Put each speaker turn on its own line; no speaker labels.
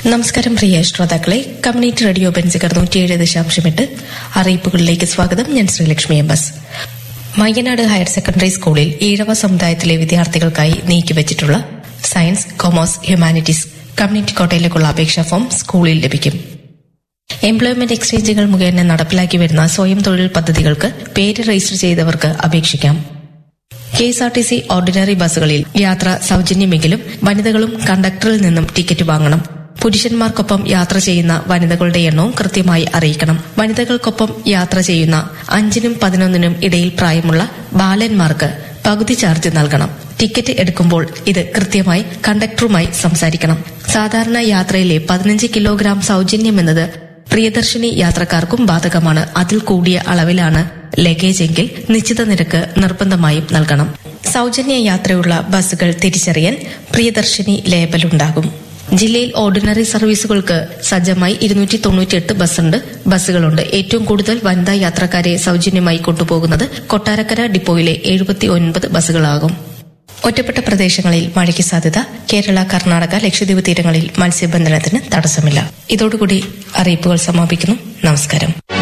നമസ്കാരം പ്രിയ ശ്രോതാക്കളെ community radio Benziger നൂറ്റിയേഴ് ദശാംശം എട്ട് അറിയിപ്പുകളിലേക്ക് സ്വാഗതം ഞാൻ Sreelakshmi M S Mayyanad higher secondary സ്കൂളിൽ ഈഴവ സമുദായത്തിലെ വിദ്യാർത്ഥികൾക്കായി നീക്കിവച്ചിട്ടുള്ള സയൻസ് കൊമേഴ്സ് ഹ്യൂമാനിറ്റീസ് കമ്മ്യൂണിറ്റി കോട്ടയിലേക്കുള്ള അപേക്ഷാ ഫോം സ്കൂളിൽ ലഭിക്കും എംപ്ലോയ്മെന്റ് എക്സ്ചേഞ്ചുകൾ മുഖേന നടപ്പിലാക്കി വരുന്ന സ്വയം തൊഴിൽ പദ്ധതികൾക്ക് പേര് രജിസ്റ്റർ ചെയ്തവർക്ക് അപേക്ഷിക്കാം K S R T C ordinary ബസ്സുകളിൽ യാത്ര സൌജന്യമെങ്കിലും വനിതകളും കണ്ടക്ടറിൽ നിന്നും ടിക്കറ്റ് വാങ്ങണം പുരുഷന്മാർക്കൊപ്പം യാത്ര ചെയ്യുന്ന വനിതകളുടെ എണ്ണവും കൃത്യമായി അറിയിക്കണം വനിതകൾക്കൊപ്പം യാത്ര ചെയ്യുന്ന അഞ്ചിനും പതിനൊന്നിനും ഇടയിൽ പ്രായമുള്ള ബാലന്മാർക്ക് പകുതി ചാർജ് നൽകണം ടിക്കറ്റ് എടുക്കുമ്പോൾ ഇത് കൃത്യമായി കണ്ടക്ടറുമായി സംസാരിക്കണം സാധാരണ യാത്രയിലെ പതിനഞ്ച് കിലോഗ്രാം സൌജന്യമെന്നത് പ്രിയദർശിനി യാത്രക്കാർക്കും ബാധകമാണ് അതിൽ കൂടിയ അളവിലാണ് ലഗേജ് എങ്കിൽ നിശ്ചിത നിരക്ക് നിർബന്ധമായും നൽകണം സൌജന്യ യാത്രയുള്ള ബസ്സുകൾ തിരിച്ചറിയാൻ പ്രിയദർശിനി ലേബലുണ്ടാകും ജില്ലയിൽ ഓർഡിനറി സർവീസുകൾക്ക് സജ്ജമായി ഇരുന്നൂറ്റി തൊണ്ണൂറ്റിയെട്ട് ബസ്സുണ്ട് ബസ്സുകളുണ്ട് ഏറ്റവും കൂടുതൽ വനിതാ യാത്രക്കാരെ സൌജന്യമായി കൊണ്ടുപോകുന്നത് കൊട്ടാരക്കര ഡിപ്പോയിലെ എഴുപത്തി ഒൻപത് ബസ്സുകളാകും ഒറ്റപ്പെട്ട പ്രദേശങ്ങളിൽ മഴയ്ക്ക് സാധ്യത കേരള കർണാടക ലക്ഷദ്വീപ് തീരങ്ങളിൽ മത്സ്യബന്ധനത്തിന് തടസ്സമില്ല ഇതോടുകൂടി അറിയിപ്പുകൾ സമാപിക്കുന്നു നമസ്കാരം